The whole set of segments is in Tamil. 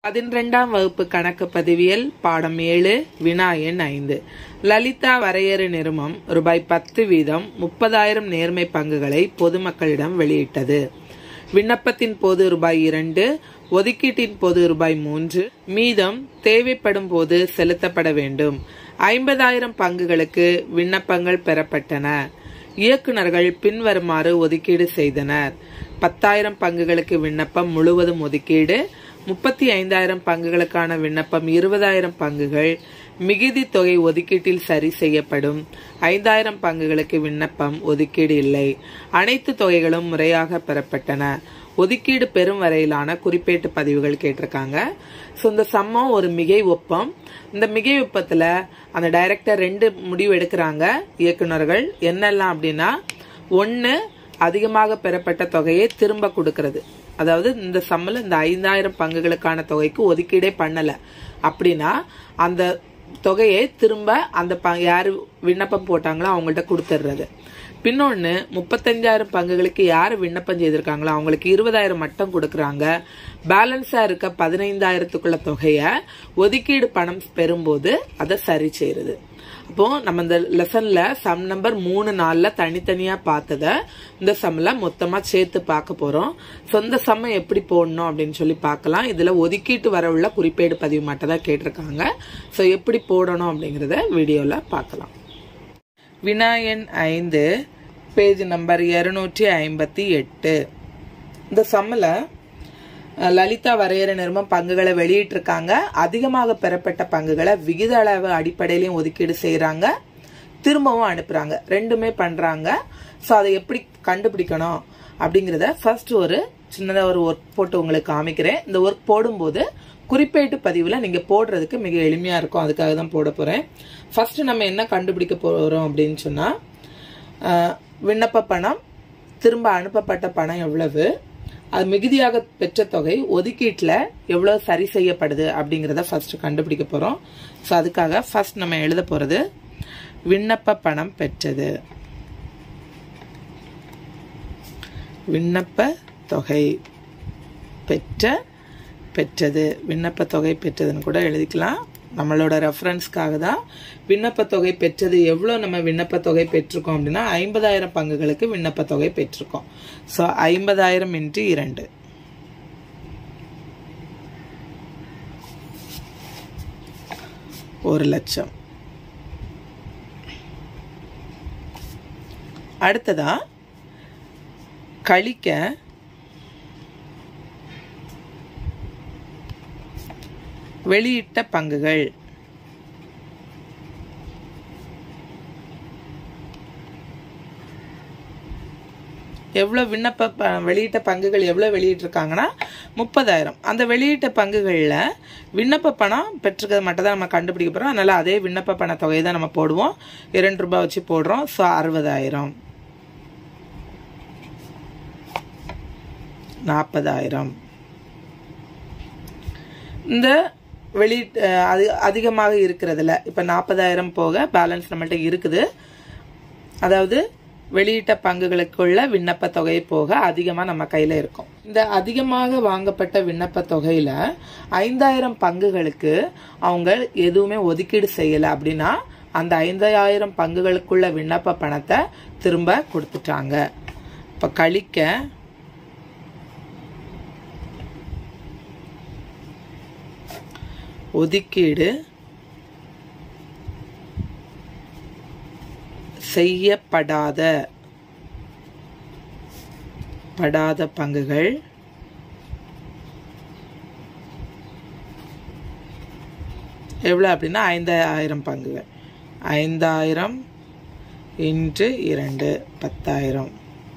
பதினிரெண்டாம் வகுப்பு கணக்கு பதிவியல் பாடம் ஏழு வினா எண் ஐந்து லலிதா வரையறு நிறுவனம் ரூபாய் பத்து வீதம் முப்பதாயிரம் நேர்மை பங்குகளை பொதுமக்களிடம் வெளியிட்டது விண்ணப்பத்தின் போது ரூபாய் இரண்டு ஒதுக்கீட்டின் போது ரூபாய் மூன்று மீதம் தேவைப்படும் போது செலுத்தப்பட வேண்டும் ஐம்பதாயிரம் பங்குகளுக்கு விண்ணப்பங்கள் பெறப்பட்டன இயக்குநர்கள் பின்வருமாறு ஒதுக்கீடு செய்தனர் பத்தாயிரம் பங்குகளுக்கு விண்ணப்பம் முழுவதும் ஒதுக்கீடு முப்பத்தி ஐந்தாயிரம் பங்குகளுக்கான விண்ணப்பம் இருபதாயிரம் பங்குகள் மிகுதி தொகை ஒதுக்கீட்டில் சரி செய்யப்படும் ஐந்தாயிரம் பங்குகளுக்கு விண்ணப்பம் ஒதுக்கீடு இல்லை அனைத்து தொகைகளும் முறையாக பெறப்பட்டன ஒதுக்கீடு பெறும் வரையிலான குறிப்பேட்டு பதிவுகள் கேட்டிருக்காங்க ஸோ இந்த சம்மம் ஒரு மிகை ஒப்பம் இந்த மிகை ஒப்பத்தில் அந்த டைரக்டர் ரெண்டு முடிவு எடுக்கிறாங்க இயக்குநர்கள் என்னெல்லாம் அப்படின்னா ஒன்று அதிகமாக பெறப்பட்ட தொகையை திரும்ப கொடுக்கறது அதாவது இந்த சம்மில் இந்த ஐந்தாயிரம் பங்குகளுக்கான தொகைக்கு ஒதுக்கீடே பண்ணலை அப்படின்னா அந்த தொகையை திரும்ப அந்த ப யார் விண்ணப்பம் போட்டாங்களோ அவங்கள்ட்ட கொடுத்துட்றது பின்னொன்று முப்பத்தஞ்சாயிரம் பங்குகளுக்கு யார் விண்ணப்பம் செய்திருக்காங்களோ அவங்களுக்கு இருபதாயிரம் மட்டும் கொடுக்குறாங்க பேலன்ஸாக இருக்க பதினைந்தாயிரத்துக்குள்ள தொகையை ஒதுக்கீடு பணம் பெறும்போது அதை சரி செய்யுது அப்போ நம்ம இந்த லெசன்ல சம் நம்பர் மூணு நாள்ல தனித்தனியா பார்த்தத இந்த சம்ல மொத்தமா சேர்த்து பார்க்க போறோம் ஸோ இந்த சம்மை எப்படி போடணும் அப்படின்னு சொல்லி பார்க்கலாம் இதுல ஒதுக்கீட்டு வர உள்ள குறிப்பேடு பதிவு மட்டும் தான் கேட்டிருக்காங்க ஸோ எப்படி போடணும் அப்படிங்கறத வீடியோல பார்க்கலாம் வினாயன் ஐந்து பேஜ் நம்பர் இருநூற்றி ஐம்பத்தி எட்டு இந்த சம்மில் லலிதா வரையற நிறுவனம் பங்குகளை வெளியிட்டிருக்காங்க அதிகமாக பெறப்பட்ட பங்குகளை விகித அளவு அடிப்படையிலையும் ஒதுக்கீடு செய்கிறாங்க திரும்பவும் அனுப்புகிறாங்க ரெண்டுமே பண்ணுறாங்க ஸோ அதை எப்படி கண்டுபிடிக்கணும் அப்படிங்கிறத ஃபர்ஸ்ட் ஒரு சின்னதாக ஒரு ஒர்க் போட்டு உங்களுக்கு காமிக்கிறேன் இந்த ஒர்க் போடும்போது குறிப்பேட்டு பதிவில் நீங்கள் போடுறதுக்கு மிக எளிமையாக இருக்கும் அதுக்காக தான் போட போகிறேன் ஃபர்ஸ்ட் நம்ம என்ன கண்டுபிடிக்க போகிறோம் அப்படின்னு சொன்னால் விண்ணப்ப பணம் திரும்ப அனுப்பப்பட்ட பணம் எவ்வளவு அது மிகுதியாக பெற்ற தொகை ஒதுக்கீட்டில் எவ்வளோ சரி செய்யப்படுது அப்படிங்கிறத ஃபர்ஸ்ட் கண்டுபிடிக்க போகிறோம் ஸோ அதுக்காக ஃபர்ஸ்ட் நம்ம எழுத போகிறது விண்ணப்ப பணம் பெற்றது விண்ணப்ப தொகை பெற்ற பெற்றது விண்ணப்ப தொகை பெற்றதுன்னு கூட எழுதிக்கலாம் நம்மளோட ரெஃபரன்ஸ்க்காக தான் விண்ணப்ப தொகை பெற்றது எவ்வளோ நம்ம விண்ணப்ப தொகை பெற்றிருக்கோம் அப்படின்னா ஐம்பதாயிரம் பங்குகளுக்கு விண்ணப்ப தொகை பெற்றிருக்கோம் ஸோ ஐம்பதாயிரம் இன்ட்டு இரண்டு ஒரு லட்சம் அடுத்ததா கழிக்க வெளியிட்ட பங்குகள் எவ்வளோ விண்ணப்ப வெளியிட்ட பங்குகள் எவ்வளோ வெளியிட்டிருக்காங்கன்னா முப்பதாயிரம் அந்த வெளியிட்ட பங்குகளில் விண்ணப்ப பணம் பெற்றுக்கிறது மட்டும் தான் நம்ம கண்டுபிடிக்க போகிறோம் அதனால் அதே விண்ணப்ப பண தொகையை தான் நம்ம போடுவோம் இரண்டு ரூபாய் வச்சு போடுறோம் ஸோ அறுபதாயிரம் நாற்பதாயிரம் இந்த வெளி அது அதிகமாக இருக்கிறதுல இப்போ நாற்பதாயிரம் போக பேலன்ஸ் நம்மள்ட்ட இருக்குது அதாவது வெளியிட்ட பங்குகளுக்குள்ள விண்ணப்ப தொகை போக அதிகமாக நம்ம கையில் இருக்கும் இந்த அதிகமாக வாங்கப்பட்ட விண்ணப்ப தொகையில் ஐந்தாயிரம் பங்குகளுக்கு அவங்க எதுவுமே ஒதுக்கீடு செய்யலை அப்படின்னா அந்த ஐந்தாயிரம் பங்குகளுக்குள்ள விண்ணப்ப பணத்தை திரும்ப கொடுத்துட்டாங்க இப்போ கழிக்க ஒதுக்கீடு செய்யப்படாத படாத பங்குகள் எவ்வளோ அப்படின்னா ஐந்தாயிரம் பங்குகள் ஐந்தாயிரம் இன்று இரண்டு பத்தாயிரம்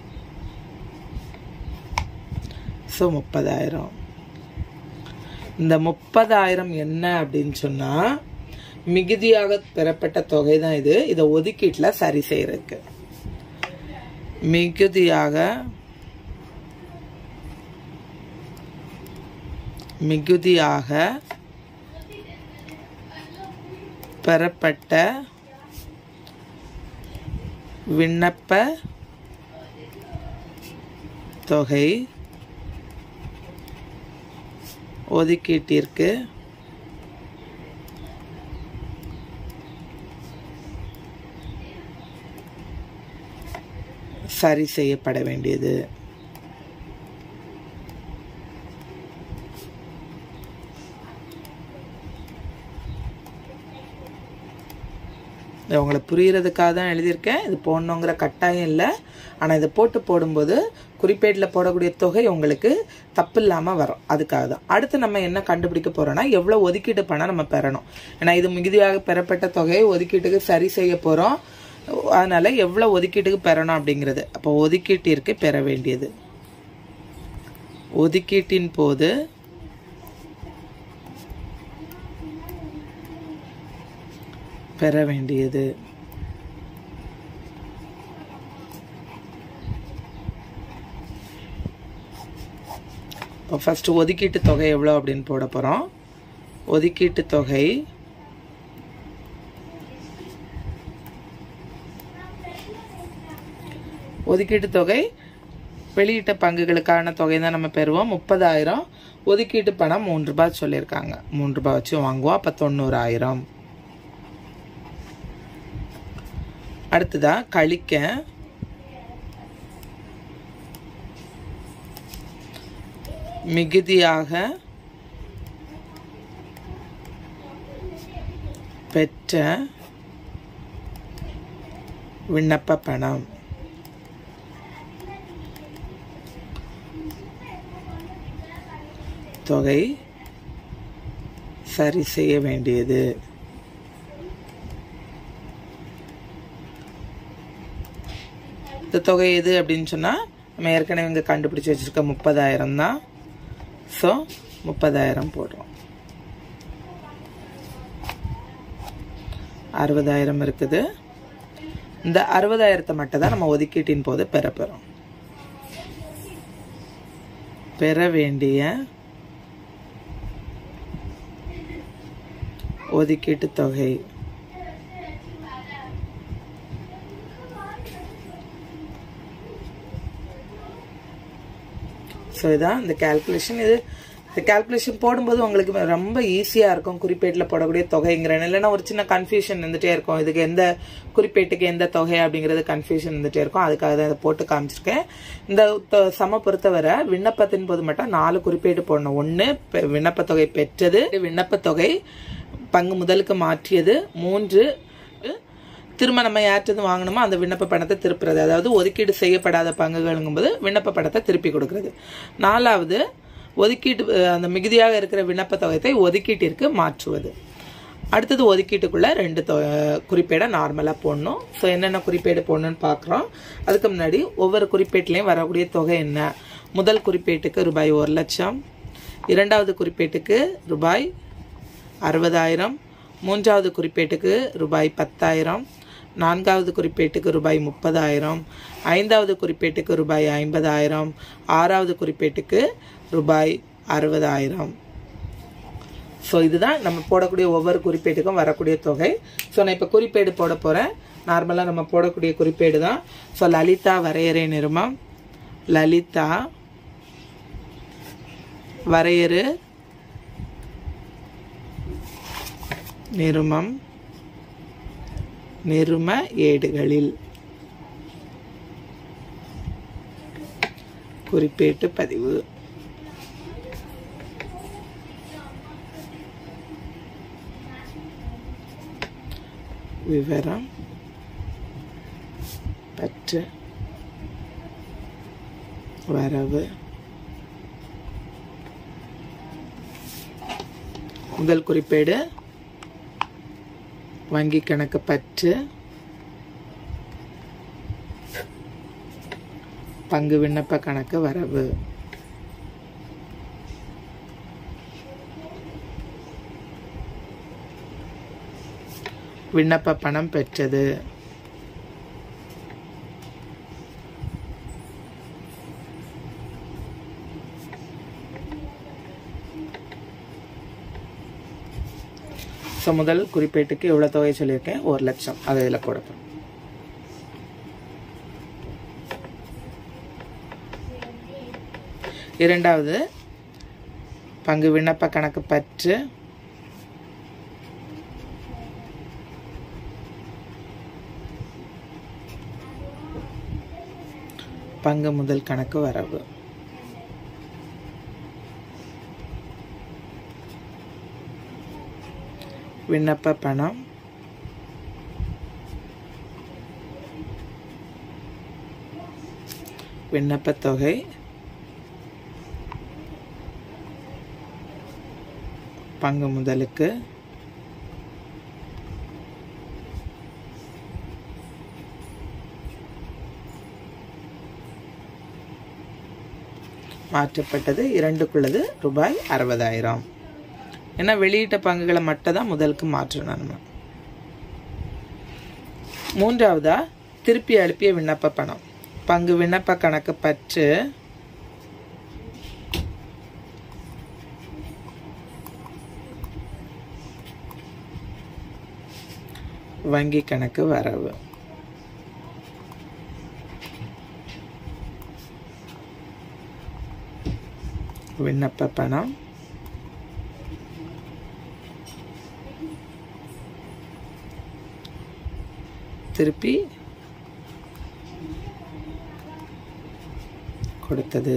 ஸோ முப்பதாயிரம் இந்த முப்பதாயிரம் என்ன அப்படின்னு சொன்னா மிகுதியாக பெறப்பட்ட தொகை தான் இது இதை ஒதுக்கீட்டில் சரி செய்யறதுக்கு மிகுதியாக மிகுதியாக பெறப்பட்ட விண்ணப்ப தொகை ஒதுக்கீட்டிற்கு சரி செய்யப்பட வேண்டியது இது உங்களுக்கு புரியறதுக்காக தான் எழுதியிருக்கேன் இது போடணுங்கிற கட்டாயம் இல்லை ஆனால் இதை போட்டு போடும்போது குறிப்பேட்டில் போடக்கூடிய தொகை உங்களுக்கு தப்பு இல்லாமல் வரும் அதுக்காக தான் அடுத்து நம்ம என்ன கண்டுபிடிக்க போறோம்னா எவ்வளோ ஒதுக்கீட்டு பணம் நம்ம பெறணும் ஏன்னா இது மிகுதியாக பெறப்பட்ட தொகையை ஒதுக்கீட்டுக்கு சரி செய்ய போகிறோம் அதனால எவ்வளோ ஒதுக்கீட்டுக்கு பெறணும் அப்படிங்கிறது அப்போ ஒதுக்கீட்டிற்கு பெற வேண்டியது ஒதுக்கீட்டின் போது பெற வேண்டியது இப்போ ஃபர்ஸ்ட் ஒதுக்கீட்டு தொகை எவ்வளோ அப்படின்னு போட போகிறோம் ஒதுக்கீட்டு தொகை ஒதுக்கீட்டு தொகை வெளியிட்ட பங்குகளுக்கான தொகை தான் நம்ம பெறுவோம் முப்பதாயிரம் ஒதுக்கீட்டு பணம் மூன்று ரூபாய் சொல்லியிருக்காங்க மூன்று ரூபாய் வச்சு வாங்குவோம் அப்போ தொண்ணூறாயிரம் அடுத்ததா கழிக்க மிகுதியாக பெற்ற விண்ணப்ப பணம் தொகை சரி செய்ய வேண்டியது இந்த தொகை எது அப்படின்னு சொன்னால் நம்ம ஏற்கனவே இங்கே கண்டுபிடிச்சி வச்சுருக்க முப்பதாயிரம் தான் ஸோ முப்பதாயிரம் போடுறோம் அறுபதாயிரம் இருக்குது இந்த அறுபதாயிரத்தை மட்டும் தான் நம்ம ஒதுக்கீட்டின் போது பெறப்பெறோம் பெற வேண்டிய ஒதுக்கீட்டு தொகை ஸோ இதான் இந்த கேல்குலேஷன் இது இந்த கேல்குலேஷன் போடும்போது உங்களுக்கு ரொம்ப ஈஸியாக இருக்கும் குறிப்பேட்டில் போடக்கூடிய தொகைங்கிற இல்லைன்னா ஒரு சின்ன கன்ஃபியூஷன் இருந்துகிட்டே இருக்கும் இதுக்கு எந்த குறிப்பேட்டுக்கு எந்த தொகை அப்படிங்கிறது கன்ஃபியூஷன் இருந்துகிட்டே இருக்கும் அதுக்காக தான் இதை போட்டு காமிச்சிருக்கேன் இந்த தொ- சம பொறுத்தவரை விண்ணப்பத்தின் போது மட்டும் நாலு குறிப்பேட்டு போடணும் ஒன்று விண்ணப்ப தொகை பெற்றது விண்ணப்ப தொகை பங்கு முதலுக்கு மாற்றியது மூன்று திரும்ப நம்ம யார்கிட்ட வாங்கணுமோ அந்த விண்ணப்ப பணத்தை திருப்புறது அதாவது ஒதுக்கீடு செய்யப்படாத பங்குகளுங்கும்போது விண்ணப்ப பணத்தை திருப்பி கொடுக்கறது நாலாவது ஒதுக்கீட்டு அஹ், அந்த மிகுதியாக இருக்கிற விண்ணப்ப தொகையை ஒதுக்கீட்டிற்கு மாற்றுவது அடுத்தது ஒதுக்கீட்டுக்குள்ள ரெண்டு தொ- குறிப்பேடை நார்மலாக போடணும் ஸோ என்னென்ன குறிப்பேடு போடணும்னு பார்க்குறோம் அதுக்கு முன்னாடி ஒவ்வொரு குறிப்பேட்டிலையும் வரக்கூடிய தொகை என்ன முதல் குறிப்பேட்டுக்கு ரூபாய் ஒரு லட்சம் இரண்டாவது குறிப்பேட்டுக்கு ரூபாய் அறுபதாயிரம் மூன்றாவது குறிப்பேட்டுக்கு ரூபாய் பத்தாயிரம் நான்காவது குறிப்பேட்டுக்கு ரூபாய் முப்பதாயிரம் ஐந்தாவது குறிப்பேட்டுக்கு ரூபாய் ஐம்பதாயிரம் ஆறாவது குறிப்பேட்டுக்கு ரூபாய் அறுபதாயிரம் ஸோ இதுதான் நம்ம போடக்கூடிய ஒவ்வொரு குறிப்பேட்டுக்கும் வரக்கூடிய தொகை ஸோ நான் இப்போ குறிப்பேடு போட போகிறேன் நார்மலாக நம்ம போடக்கூடிய குறிப்பேடு தான் ஸோ லலிதா வரையறை நிறுமம் லலிதா வரையறு நிருமம் நிரும ஏடுகளில் குறிப்பேட்டு பதிவு விவரம் பற்று வரவு முதல் குறிப்பேடு வங்கி கணக்கு பற்று பங்கு விண்ணப்ப கணக்கு வரவு விண்ணப்ப பணம் பெற்றது ஸோ முதல் குறிப்பேட்டுக்கு எவ்வளோ தொகை சொல்லியிருக்கேன் ஒரு லட்சம் அதை இதில் கொடுப்பேன் இரண்டாவது பங்கு விண்ணப்ப கணக்கு பற்று பங்கு முதல் கணக்கு வரவு விண்ணப்ப பணம் விண்ணப்பத் தொகை பங்கு முதலுக்கு மாற்றப்பட்டது இரண்டுக்குள்ளது ரூபாய் அறுபதாயிரம் ஏன்னா வெளியிட்ட பங்குகளை மட்டும் தான் முதலுக்கு மாற்றணும் நம்ம மூன்றாவதா திருப்பி அனுப்பிய விண்ணப்ப பணம் பங்கு விண்ணப்ப கணக்கு பற்று வங்கி கணக்கு வரவு விண்ணப்ப பணம் திருப்பி கொடுத்தது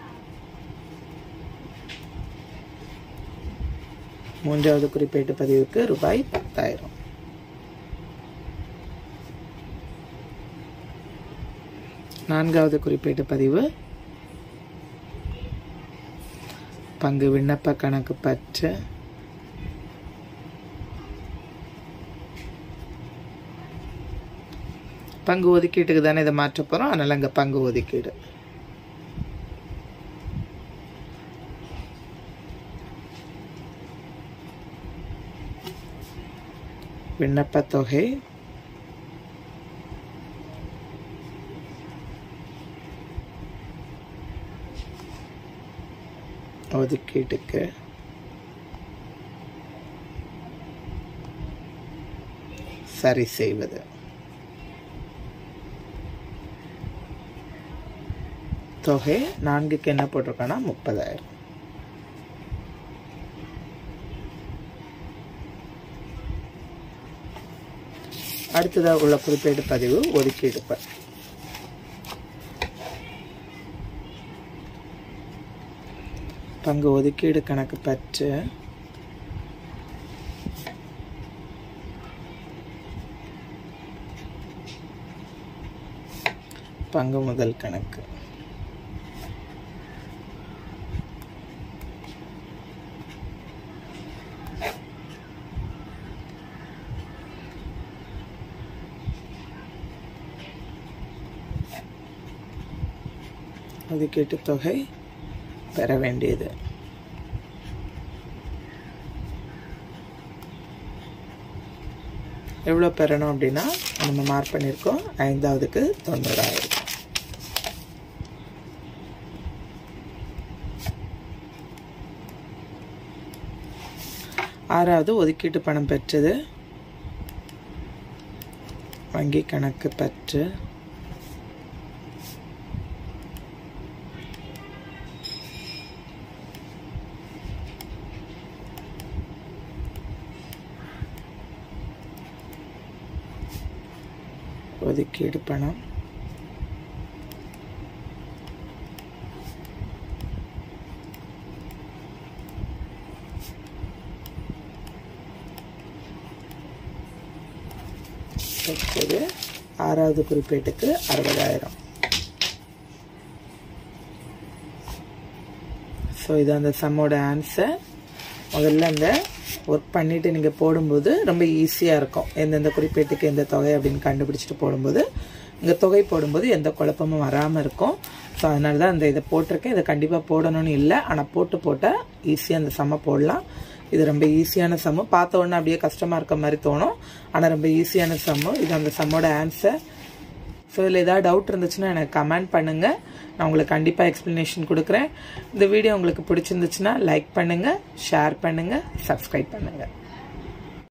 மூன்றாவது குறிப்பேட்டு பதிவுக்கு ரூபாய் பத்தாயிரம் நான்காவது குறிப்பேட்டு பதிவு பங்கு விண்ணப்ப கணக்கு பற்று பங்கு ஒதுக்கீட்டுக்கு தானே இதை மாற்ற போகிறோம் அதனால் அங்கே பங்கு ஒதுக்கீடு விண்ணப்ப தொகை ஒதுக்கீட்டுக்கு சரி செய்வது தொகை நான்குக்கு என்ன போட்டிருக்கோன்னா முப்பதாயிரம் அடுத்ததாக உள்ள குறிப்பேடு பதிவு ஒதுக்கீடு ப பங்கு ஒதுக்கீடு கணக்கு பற்று பங்கு முதல் கணக்கு ஒதுக்கீட்டு தொகை பெற வேண்டியது எவ்வளோ பெறணும் அப்படின்னா நம்ம மார்க் பண்ணியிருக்கோம் ஐந்தாவதுக்கு தொண்ணூறாயிரம் ஆறாவது ஒதுக்கீட்டு பணம் பெற்றது வங்கி கணக்கு பற்று ஒதுக்கீடு பணம் அடுத்தது ஆறாவது குறிப்பேட்டுக்கு அறுபதாயிரம் ஸோ இது அந்த சம்மோட ஆன்சர் முதல்ல அந்த ஒர்க் பண்ணிவிட்டு நீங்கள் போடும்போது ரொம்ப ஈஸியாக இருக்கும் எந்தெந்த குறிப்பேட்டுக்கு எந்த தொகை அப்படின்னு கண்டுபிடிச்சிட்டு போடும்போது இங்கே தொகை போடும்போது எந்த குழப்பமும் வராமல் இருக்கும் ஸோ அதனால தான் அந்த இதை போட்டிருக்கேன் இதை கண்டிப்பாக போடணும்னு இல்லை ஆனால் போட்டு போட்டால் ஈஸியாக அந்த சம்ம போடலாம் இது ரொம்ப ஈஸியான சம்மு பார்த்த உடனே அப்படியே கஷ்டமாக இருக்க மாதிரி தோணும் ஆனால் ரொம்ப ஈஸியான சம்மு இது அந்த சம்மோட ஆன்சர் ஸோ இதில் ஏதாவது டவுட் இருந்துச்சுன்னா எனக்கு கமெண்ட் பண்ணுங்கள் நான் உங்களுக்கு கண்டிப்பாக எக்ஸ்ப்ளனேஷன் கொடுக்குறேன் இந்த வீடியோ உங்களுக்கு பிடிச்சிருந்துச்சுன்னா லைக் பண்ணுங்கள் ஷேர் பண்ணுங்கள் சப்ஸ்கிரைப் பண்ணுங்கள்